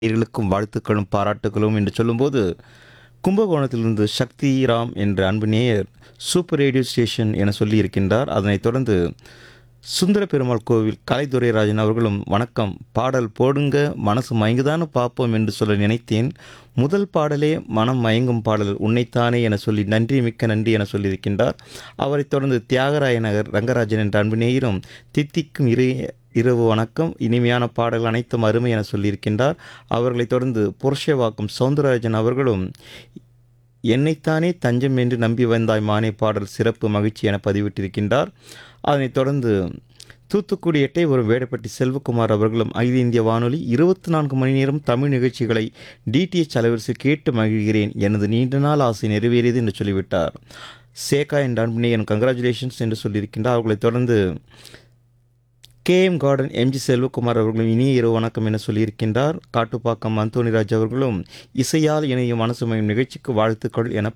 நேயர்களுக்கும் வாழ்த்துக்களும் பாராட்டுகளும் என்று சொல்லும்போது கும்பகோணத்திலிருந்து சக்தி ராம் என்ற அன்பு நேயர் சூப்பர் ரேடியோ ஸ்டேஷன் என சொல்லியிருக்கின்றார் அதனைத் தொடர்ந்து சுந்தர பெருமாள் கோவில் கலைத்துறைராஜன் அவர்களும் வணக்கம் பாடல் போடுங்க மனசு மயங்குதான்னு பார்ப்போம் என்று சொல்ல நினைத்தேன் முதல் பாடலே மனம் மயங்கும் பாடல் உன்னைத்தானே என சொல்லி நன்றி மிக்க நன்றி என சொல்லியிருக்கின்றார் அவரைத் தொடர்ந்து தியாகராய நகர் ரங்கராஜன் என்ற அன்பு நேயரும் தித்திக்கும் இரு இரவு வணக்கம் இனிமையான பாடல்கள் அனைத்தும் அருமை என சொல்லியிருக்கின்றார் அவர்களைத் தொடர்ந்து புருஷவாக்கம் சவுந்தரராஜன் அவர்களும் என்னைத்தானே தஞ்சம் என்று நம்பி வந்தாய் மானே பாடல் சிறப்பு மகிழ்ச்சி என பதிவிட்டிருக்கின்றார் அதனைத் தொடர்ந்து தூத்துக்குடி எட்டை ஒரு வேடப்பட்டி செல்வகுமார் அவர்களும் அகில இந்திய வானொலி இருபத்தி நான்கு மணி நேரம் தமிழ் நிகழ்ச்சிகளை டிடிஎச் அலைவரிசை கேட்டு மகிழ்கிறேன் எனது நீண்ட நாள் ஆசை நிறைவேறியது என்று சொல்லிவிட்டார் சேகா என்ற அன்பினை என் கங்க்ராச்சுலேஷன்ஸ் என்று சொல்லியிருக்கின்றார் அவர்களைத் தொடர்ந்து கேஎம் கார்டன் எம்ஜி செல்வகுமார் அவர்களும் இனிய இரவு வணக்கம் என சொல்லியிருக்கின்றார் காட்டுப்பாக்கம் அந்தோணிராஜ் அவர்களும் இசையால் இணையும் மனசுமையும் நிகழ்ச்சிக்கு வாழ்த்துக்கள் என